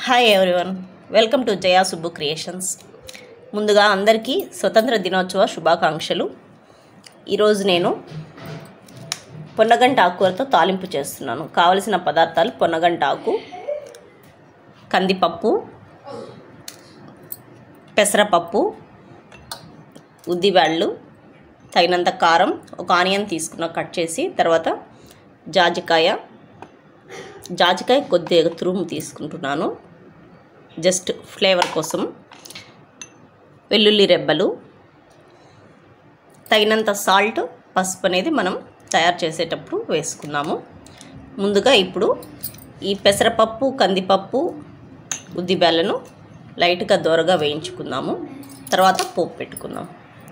Hi everyone welcome to Jaya Subbu creations ముందుగా అందరికీ స్వతంత్ర దినోత్సవ శుభాకాంక్షలు ఈరోజు నేను పొన్నగంట ఆకుకూరతో తాలింపు చేస్తున్నాను కావలసిన పదార్థాలు పొన్నగంట ఆకు కందిపప్పు పెసరపప్పు ఉద్దిబ్యాళ్ళు తగినంత కారం ఒక ఆనియన్ తీసుకున్న కట్ చేసి తర్వాత జాజికాయ జాజికాయ కొద్దిగా తురుము తీసుకుంటున్నాను జస్ట్ ఫ్లేవర్ కోసం వెల్లుల్లి రెబ్బలు తగినంత సాల్ట్ పసుపు అనేది మనం తయారు చేసేటప్పుడు వేసుకున్నాము ముందుగా ఇప్పుడు ఈ పెసరపప్పు కందిపప్పు ఉద్దిబేళ్ళను లైట్గా దోరగా వేయించుకుందాము తర్వాత పోపు పెట్టుకుందాం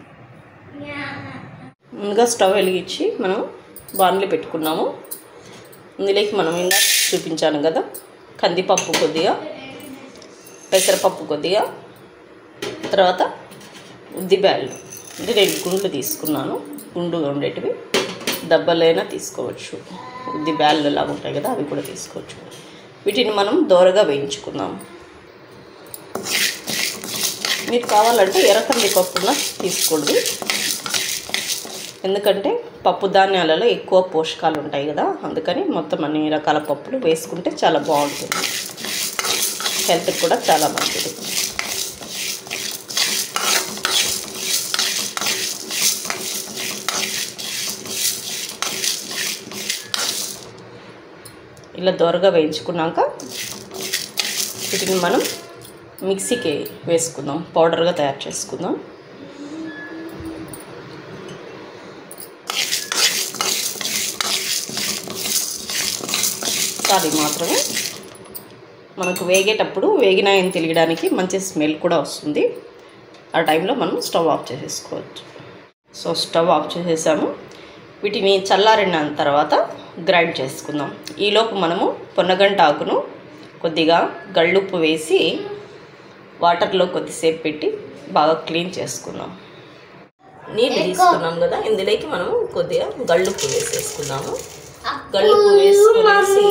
ముందుగా స్టవ్ వెలిగించి మనం బాణలి పెట్టుకున్నాము ఇందులోకి మనం ఇంకా చూపించాను కదా కందిపప్పు కొద్దిగా పెసరపప్పు కొద్దిగా తర్వాత ఉద్దిబ్యాళ్ళు అంటే నేను గుండ్లు తీసుకున్నాను గుండుగా ఉండేటివి దెబ్బలైనా తీసుకోవచ్చు ఉద్దిబ్యాళ్ళు లాగా ఉంటాయి కదా అవి కూడా తీసుకోవచ్చు వీటిని మనం దోరగా వేయించుకుందాం మీకు కావాలంటే ఎర్ర కందిపప్పున తీసుకోండి ఎందుకంటే పప్పు ధాన్యాలలో ఎక్కువ పోషకాలు ఉంటాయి కదా అందుకని మొత్తం అన్ని రకాల పప్పులు వేసుకుంటే చాలా బాగుంటుంది హెల్త్కి కూడా చాలా మంచిది ఇలా దోరగా వేయించుకున్నాక వీటిని మనం మిక్సీకి వేసుకుందాం పౌడర్గా తయారు చేసుకుందాం అది మాత్రమే మనకు వేగేటప్పుడు వేగినాయని తెలియడానికి మంచి స్మెల్ కూడా వస్తుంది ఆ టైంలో మనం స్టవ్ ఆఫ్ చేసేసుకోవచ్చు సో స్టవ్ ఆఫ్ చేసేసాము వీటిని చల్లారిన తర్వాత గ్రైండ్ చేసుకుందాం ఈలోపు మనము పొన్నగంట ఆకును కొద్దిగా గళ్ళుప్పు వేసి వాటర్లో కొద్దిసేపు పెట్టి బాగా క్లీన్ చేసుకుందాం నీళ్ళు తీసుకున్నాం కదా ఇందులోకి మనం కొద్దిగా గళ్ళుప్పు వేసేసుకుందాము గళ్ళుప్పు వేసుకునేసి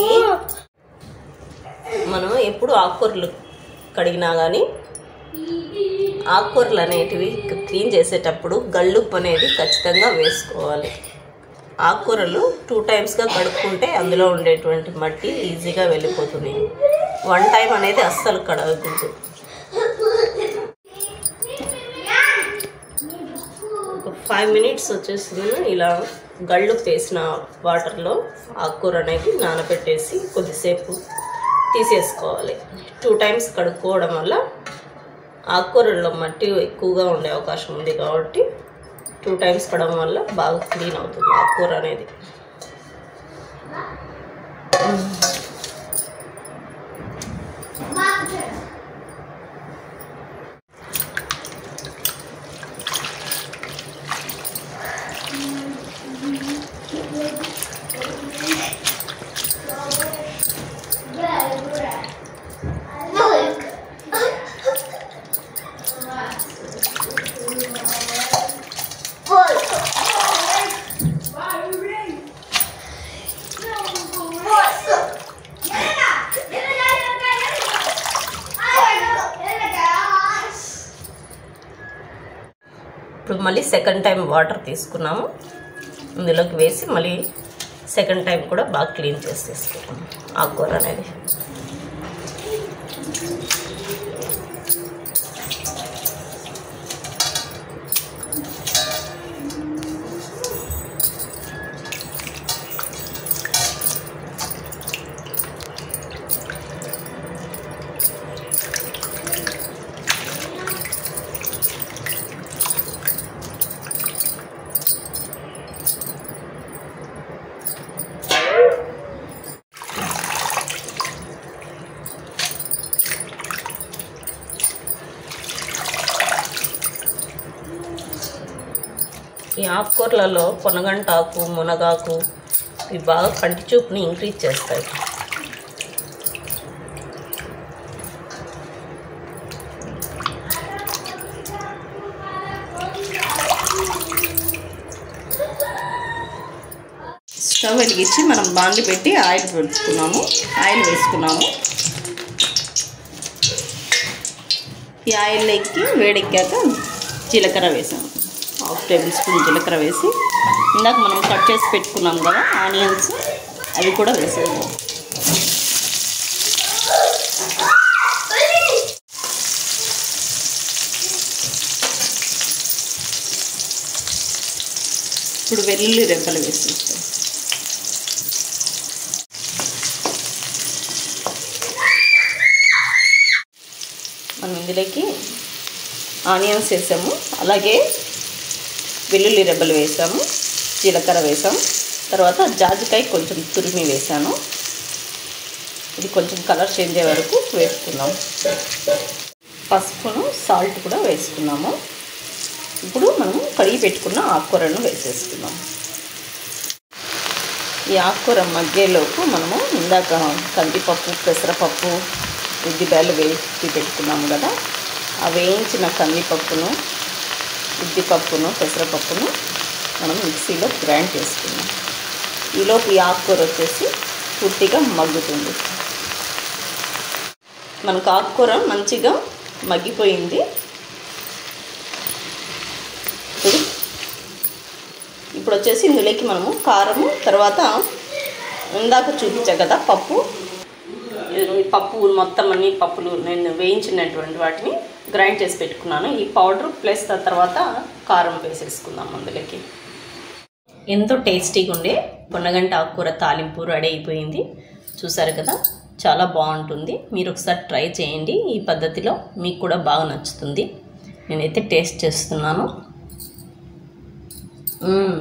మనం ఎప్పుడు ఆకుకూరలు కడిగినా కానీ ఆకుకూరలు అనేటివి క్లీన్ చేసేటప్పుడు గళ్ళుప్పు అనేది ఖచ్చితంగా వేసుకోవాలి ఆకుకూరలు టూ టైమ్స్గా కడుక్కుంటే అందులో ఉండేటువంటి మట్టి ఈజీగా వెళ్ళిపోతుంది వన్ టైం అనేది అస్సలు కడగకూడదు ఒక ఫైవ్ మినిట్స్ వచ్చేసింది ఇలా గళ్ళు వేసిన వాటర్లో ఆకుకూర అనేది నానబెట్టేసి కొద్దిసేపు తీసేసుకోవాలి టూ టైమ్స్ కడుక్కోవడం వల్ల ఆకుకూరల్లో మట్టి ఎక్కువగా ఉండే అవకాశం ఉంది కాబట్టి టూ టైమ్స్ కడగడం వల్ల బాగా క్లీన్ అవుతుంది ఆకుకూర అనేది ఇప్పుడు మళ్ళీ సెకండ్ టైం వాటర్ తీసుకున్నాము ఇందులోకి వేసి మళ్ళీ సెకండ్ టైం కూడా బాగా క్లీన్ చేసి తీసుకున్నాము ఆకుకూర అనేది ఈ ఆకుకూరలలో పొనగంటాకు మునగాకు ఇవి బాగా కంటి చూపుని ఇంక్రీజ్ చేస్తాయి స్టవ్ వెలిగించి మనం బాండి పెట్టి ఆయిల్ పెట్టుకున్నాము ఆయిల్ వేసుకున్నాము ఈ ఆయిల్లోకి వేడెక్కాక జీలకర్ర వేసాము హాఫ్ టేబుల్ స్పూన్ జీలకర్ర వేసి ఇందాక మనం కట్ చేసి పెట్టుకున్నాం కదా ఆనియన్స్ అవి కూడా వేసేద్దాం ఇప్పుడు వెల్లుల్లి రెబ్బలు వేసేస్తాం మనం ఇందులోకి ఆనియన్స్ వేసాము అలాగే వెల్లుల్లి రెబ్బలు వేసాము జీలకర్ర వేసాము తర్వాత జాజికాయ కొంచెం తురిమి వేసాను ఇది కొంచెం కలర్ చేంజ్ అయ్యే వరకు వేసుకున్నాం పసుపును సాల్ట్ కూడా వేసుకున్నాము ఇప్పుడు మనము కడిగి పెట్టుకున్న ఆకుకూరను వేసేసుకున్నాం ఈ ఆకుకూర మగ్గేలోపు మనము ఇందాక కందిపప్పు పెసరపప్పు ఉద్దిపాయలు వేసి పెట్టుకున్నాము కదా ఆ వేయించిన కందిపప్పును ఉద్దిపప్పును పెసరపప్పును మనం మిక్సీలో గ్రైండ్ చేసుకున్నాం ఈలోపు ఈ ఆకుకూర వచ్చేసి పూర్తిగా మగ్గుతుంది మనకు ఆకుకూర మంచిగా మగ్గిపోయింది ఇప్పుడు ఇప్పుడు వచ్చేసి ఇందులోకి మనము కారము తర్వాత ఇందాక చూపించా కదా పప్పు ఈ పప్పు మొత్తం అన్ని పప్పులు నేను వేయించినటువంటి వాటిని గ్రైండ్ చేసి పెట్టుకున్నాను ఈ పౌడర్ ప్లస్ ఆ తర్వాత కారం వేసేసుకుందాం అందులోకి ఎంతో టేస్టీగా ఉండే పొన్నగంట ఆకుకూర తాలింపు రెడీ అయిపోయింది చూసారు కదా చాలా బాగుంటుంది మీరు ఒకసారి ట్రై చేయండి ఈ పద్ధతిలో మీకు కూడా బాగా నచ్చుతుంది నేనైతే టేస్ట్ చేస్తున్నాను మ్మ్.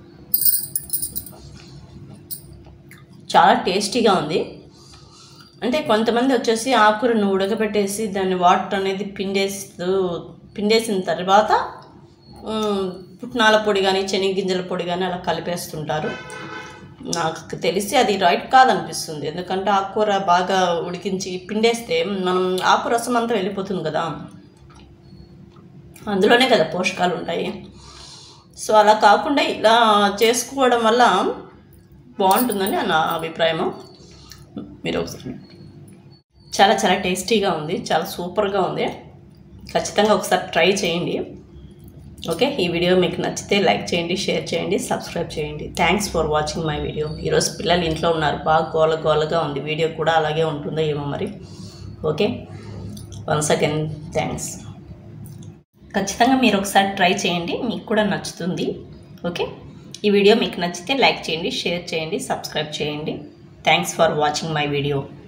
చాలా టేస్టీగా ఉంది అంటే కొంతమంది వచ్చేసి ఆకుకూరను ఉడకబెట్టేసి దాన్ని వాటర్ అనేది పిండేస్తూ పిండేసిన తర్వాత మ్, పుట్నాల పొడి కానీ శనగగింజల పొడి కానీ అలా కలిపేస్తుంటారు నాకు తెలిసి అది రైట్ కాదనిపిస్తుంది ఎందుకంటే ఆకుకూర బాగా ఉడికించి పిండేస్తే మనం ఆకు రసం అంతా వెళ్ళిపోతుంది కదా అందులోనే కదా పోషకాలు ఉంటాయి సో అలా కాకుండా ఇలా చేసుకోవడం వల్ల బాగుంటుందని నా అభిప్రాయము మీరు ఒకసారి చాలా చాలా టేస్టీగా ఉంది చాలా సూపర్గా ఉంది ఖచ్చితంగా ఒకసారి ట్రై చేయండి ఓకే ఈ వీడియో మీకు నచ్చితే లైక్ చేయండి షేర్ చేయండి సబ్స్క్రైబ్ చేయండి thanks for watching my video ఈరోజు పిల్లలు ఇంట్లో ఉన్నారు బాగా గోల గోలగా ఉంది వీడియో కూడా అలాగే ఉంటుందో ఏమో మరి ఓకే వన్స్ అగైన్ థ్యాంక్స్ ఖచ్చితంగా మీరు ఒకసారి ట్రై చేయండి మీకు కూడా నచ్చుతుంది ఓకే ఈ వీడియో మీకు నచ్చితే లైక్ చేయండి షేర్ చేయండి సబ్స్క్రైబ్ చేయండి thanks for watching my video